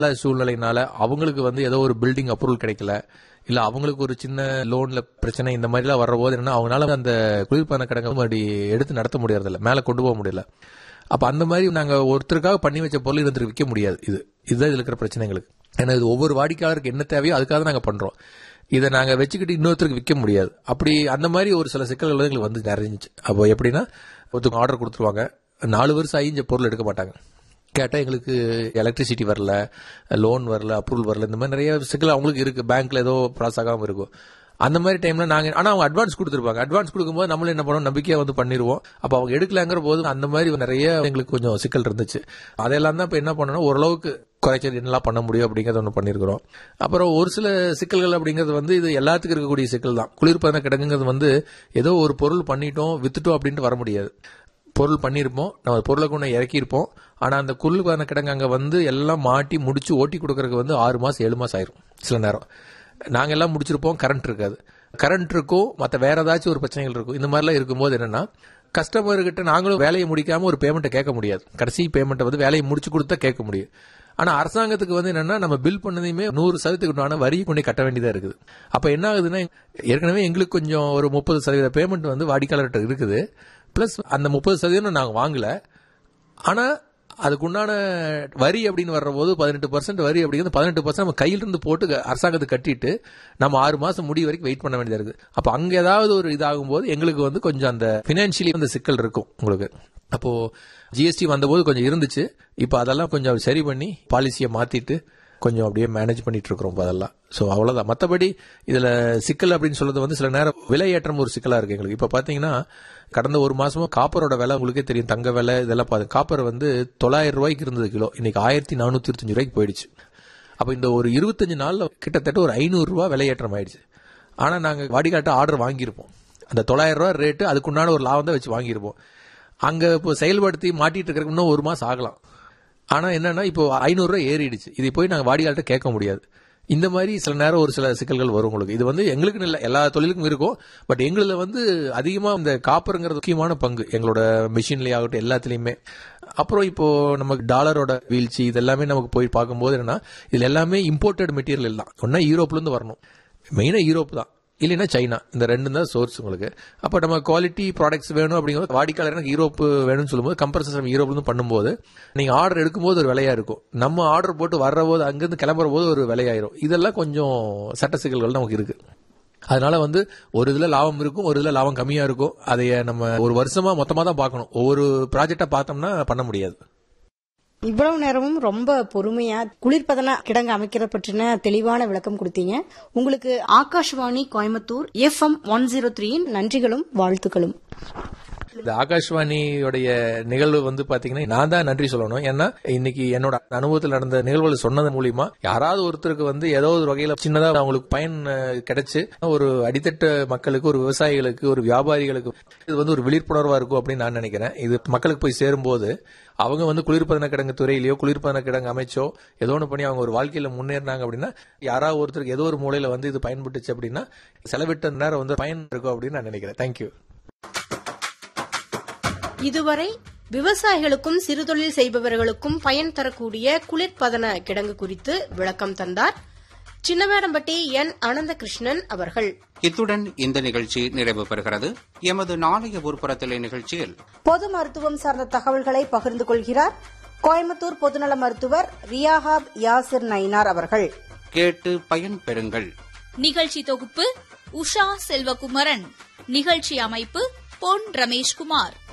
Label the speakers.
Speaker 1: சூழ்நிலையினால அவங்களுக்கு வந்து ஏதோ ஒரு பில்டிங் அப்ரூவல் கிடைக்கல இல்ல அவங்களுக்கு ஒரு சின்ன லோன்ல பிரச்சனை இந்த மாதிரி எல்லாம் வர்ற போது என்ன அவங்களால அந்த குளிர்பான கிடங்க மறுபடி எடுத்து நடத்த முடியறதில்ல மேல கொண்டு போக முடியல அப்ப அந்த மாதிரி நாங்க ஒருத்தருக்காக பண்ணி வச்ச பொருள் இருந்துட்டு விற்க முடியாது இது இதுதான் இதுல இருக்கிற பிரச்சனைகளுக்கு ஏன்னா இது ஒவ்வொரு வாடிக்கையாளருக்கு என்ன தேவையோ அதுக்காக தான் நாங்க பண்றோம் இதை நாங்க வச்சுக்கிட்டு இன்னொருத்தருக்கு விற்க முடியாது அப்படி அந்த மாதிரி ஒரு சில சிக்கல்கள் வந்து எங்களுக்கு வந்து நிறைஞ்சிச்சு அப்போ எப்படின்னா ஒருத்தவங்க ஆர்டர் கொடுத்துருவாங்க நாலு வருஷம் ஆகி இந்த பொருள் எடுக்க மாட்டாங்க கேட்டால் எங்களுக்கு எலக்ட்ரிசிட்டி வரல லோன் வரல அப்ரூவல் வரல இந்த மாதிரி நிறைய சிக்கல் அவங்களுக்கு இருக்கு பேங்க்ல ஏதோ ப்ராஸ் ஆகாமல் இருக்கும் அந்த மாதிரி டைம்ல நாங்க ஆனா அவங்க அட்வான்ஸ் கொடுத்துருப்பாங்க அட்வான்ஸ் கொடுக்கும்போது நம்மளும் என்ன பண்ணுவோம் நம்பிக்கையா வந்து பண்ணிடுவோம் அப்ப அவங்க எடுக்கலங்கிற போது அந்த மாதிரி நிறைய எங்களுக்கு கொஞ்சம் சிக்கல் இருந்துச்சு அதெல்லாம் தான் இப்ப என்ன பண்ணணும் ஓரளவுக்கு குறைச்சல் என்னெல்லாம் பண்ண முடியும் அப்படிங்கறத ஒன்று பண்ணியிருக்கிறோம் அப்புறம் ஒரு சில சிக்கல்கள் அப்படிங்கிறது வந்து இது எல்லாத்துக்கும் இருக்கக்கூடிய சிக்கல் தான் குளிர்பதன கிடங்குங்கிறது வந்து ஏதோ ஒரு பொருள் பண்ணிட்டோம் வித்துட்டோம் அப்படின்ட்டு வர முடியாது பொருள் பண்ணியிருப்போம் நம்ம பொருளை கொண்டு இறக்கியிருப்போம் ஆனா அந்த குளிர்பதன கிடங்கு அங்க வந்து எல்லாம் மாட்டி முடிச்சு ஓட்டி கொடுக்கறதுக்கு வந்து ஆறு மாசம் ஏழு மாசம் ஆயிரும் சில நேரம் நாங்க எல்லாம் முடிச்சிருப்போம் கரண்ட் இருக்காது கரண்ட் இருக்கும் மற்ற வேற ஏதாச்சும் ஒரு பிரச்சனைகள் இருக்கும் இந்த மாதிரிலாம் இருக்கும்போது என்னன்னா கஸ்டமர்கிட்ட நாங்களும் வேலையை முடிக்காம ஒரு பேமெண்ட்டை கேட்க முடியாது கடைசி பேமெண்ட்டை வந்து வேலையை முடிச்சு கொடுத்தா கேட்க முடியும் ஆனா அரசாங்கத்துக்கு வந்து என்னன்னா நம்ம பில் பண்ணதையுமே நூறு சதவீதத்துக்கு உண்டான வரி கொண்டு கட்ட வேண்டியதா இருக்குது அப்ப என்ன ஆகுதுன்னா ஏற்கனவே எங்களுக்கு கொஞ்சம் ஒரு முப்பது சதவீத பேமெண்ட் வந்து வாடிக்கையாளர்கிட்ட இருக்குது பிளஸ் அந்த முப்பது சதவீதம் நாங்க வாங்கல ஆனா அதுக்குண்டான வரி அப்படின்னு வர்ற போது பதினெட்டு பர்சன்ட் வரி அப்படிங்கிறது பதினெட்டு பர்சன்ட் நம்ம கையிலிருந்து போட்டு அரசாங்கத்துக்கு கட்டிட்டு நம்ம ஆறு மாசம் முடி வரைக்கும் வெயிட் பண்ண வேண்டியதா இருக்கு அப்ப அங்க ஏதாவது ஒரு இதாகும் போது எங்களுக்கு வந்து கொஞ்சம் அந்த பினான்சியலி அந்த சிக்கல் இருக்கும் உங்களுக்கு அப்போ ஜிஎஸ்டி வந்தபோது கொஞ்சம் இருந்துச்சு இப்போ அதெல்லாம் கொஞ்சம் சரி பண்ணி பாலிசியை மாத்திட்டு கொஞ்சம் அப்படியே மேனேஜ் பண்ணிட்டு இருக்கிறோம் இப்ப அதெல்லாம் ஸோ அவ்வளவுதான் மற்றபடி இதுல சிக்கல் அப்படின்னு சொல்றது வந்து சில நேரம் விலையேற்றம் ஒரு சிக்கலா இருக்கு எங்களுக்கு இப்ப பாத்தீங்கன்னா கடந்த ஒரு மாசமா காப்பரோட விலை உங்களுக்கே தெரியும் தங்க விலை இதெல்லாம் பார்த்து காப்பர் வந்து தொள்ளாயிரம் ரூபாய்க்கு இருந்தது கிலோ இன்னைக்கு ஆயிரத்தி நானூத்தி இருபத்தஞ்சு ரூபாய்க்கு போயிடுச்சு அப்ப இந்த ஒரு இருபத்தஞ்சு நாள்ல கிட்டத்தட்ட ஒரு ஐநூறு ரூபாய் விலையேற்றம் ஆயிடுச்சு ஆனா நாங்க வாடிக்காட்ட ஆர்டர் வாங்கியிருப்போம் அந்த தொள்ளாயிரம் ரூபாய் ரேட்டு அதுக்குண்டான ஒரு லாபம் தான் வச்சு வாங்கியிருப்போம் அங்க இப்போ செயல்படுத்தி மாட்டிட்டு இருக்கிறதுக்கு இன்னும் ஒரு மாசம் ஆகலாம் ஆனா என்னன்னா இப்போ ஐநூறு ரூபாய் ஏறிடுச்சு இதை போய் நாங்க வாடிக்கையாளர்கிட்ட கேட்க முடியாது இந்த மாதிரி சில நேரம் ஒரு சில சிக்கல்கள் வரும் உங்களுக்கு இது வந்து எங்களுக்கு இல்லை எல்லா தொழிலுக்கும் இருக்கும் பட் எங்களில் வந்து அதிகமா இந்த காப்பருங்கிறது முக்கியமான பங்கு எங்களோட மிஷின்லயே ஆகட்டும் எல்லாத்துலயுமே அப்புறம் இப்போ நமக்கு டாலரோட வீழ்ச்சி இதெல்லாமே நமக்கு போய் பார்க்கும்போது என்னன்னா இதுல எல்லாமே இம்போர்ட்டட் மெட்டீரியல் தான் ஒன்னா யூரோப்ல இருந்து வரணும் மெயினா யூரோப் தான் இல்லைன்னா சைனா இந்த ரெண்டு தான் சோர்ஸ் உங்களுக்கு அப்ப நம்ம குவாலிட்டி ப்ராடக்ட்ஸ் வேணும் அப்படிங்கிறது வாடிக்கையாளர் எனக்கு யூரோப் வேணும்னு சொல்லும்போது கம்பேர் சிஸ்டம் யூரோப்ல இருந்து பண்ணும்போது நீங்க ஆர்டர் எடுக்கும்போது ஒரு விலையா இருக்கும் நம்ம ஆர்டர் போட்டு வர்ற போது அங்கிருந்து கிளம்புற போது ஒரு விலையாயிரும் இதெல்லாம் கொஞ்சம் சட்ட சிக்கல்கள் நமக்கு இருக்கு அதனால வந்து ஒரு இதுல லாபம் இருக்கும் ஒரு இதுல லாபம் கம்மியா இருக்கும் அதைய நம்ம ஒரு வருஷமா மொத்தமா தான் பார்க்கணும் ஒவ்வொரு ப்ராஜெக்டா பார்த்தோம்னா பண்ண முடியாது
Speaker 2: இவ்வளவு நேரமும் ரொம்ப பொறுமையா குளிர்பதன கிடங்கு அமைக்கிற பற்றின தெளிவான விளக்கம் கொடுத்தீங்க உங்களுக்கு Akashvani Coimbatore FM one zero த்ரீயின் நன்றிகளும் வாழ்த்துக்களும்
Speaker 1: இந்த ஆகாஷ்வாணியோடைய நிகழ்வு வந்து பாத்தீங்கன்னா நான் தான் நன்றி சொல்லணும் ஏன்னா இன்னைக்கு என்னோட அனுபவத்தில் நடந்த நிகழ்வுகள் சொன்னது மூலியமா யாராவது ஒருத்தருக்கு வந்து ஏதோ ஒரு வகையில சின்னதா அவங்களுக்கு பயன் அஹ், கிடைச்சு ஒரு அடித்தட்டு மக்களுக்கு ஒரு விவசாயிகளுக்கு ஒரு வியாபாரிகளுக்கு இது வந்து ஒரு விழிப்புணர்வா இருக்கும் அப்படின்னு நான் நினைக்கிறேன் இது மக்களுக்கு போய் சேரும்போது அவங்க வந்து குளிர்பதன கிடங்கு துறையிலயோ குளிர்பதன கிடங்கு அமைச்சோ ஏதோ ஒன்று பண்ணி அவங்க ஒரு வாழ்க்கையில முன்னேறினாங்க அப்படின்னா யாராவது ஒருத்தருக்கு ஏதோ ஒரு மூலையில வந்து இது பயன்பட்டுச்சு அப்படின்னா செலவிட்ட நேரம் வந்து பயன் இருக்கும் அப்படின்னு நான் நினைக்கிறேன் தேங்க்யூ
Speaker 2: இதுவரை விவசாயிகளுக்கும் சிறுதொழில் செய்பவர்களுக்கும் பயன் தரக்கூடிய குளிர்பதன கிடங்கு குறித்து விளக்கம் தந்தார் சின்னவேடம்பட்டி என் அனந்தகிருஷ்ணன் அவர்கள்
Speaker 3: இத்துடன் இந்த நிகழ்ச்சி நிறைவு பெறுகிறது எமது நாளைய ஊர்ப்புறத்திலே நிகழ்ச்சியில்
Speaker 2: பொது மருத்துவம் சார்ந்த தகவல்களை பகிர்ந்து கொள்கிறார் கோயம்புத்தூர் பொதுநல மருத்துவர் ரியாஹாப் யாசிர் நயினார் அவர்கள்
Speaker 3: கேட்டு பயன் பெறுங்கள்
Speaker 4: நிகழ்ச்சி தொகுப்பு உஷா செல்வகுமரன் நிகழ்ச்சி அமைப்பு பொன் ரமேஷ்குமார்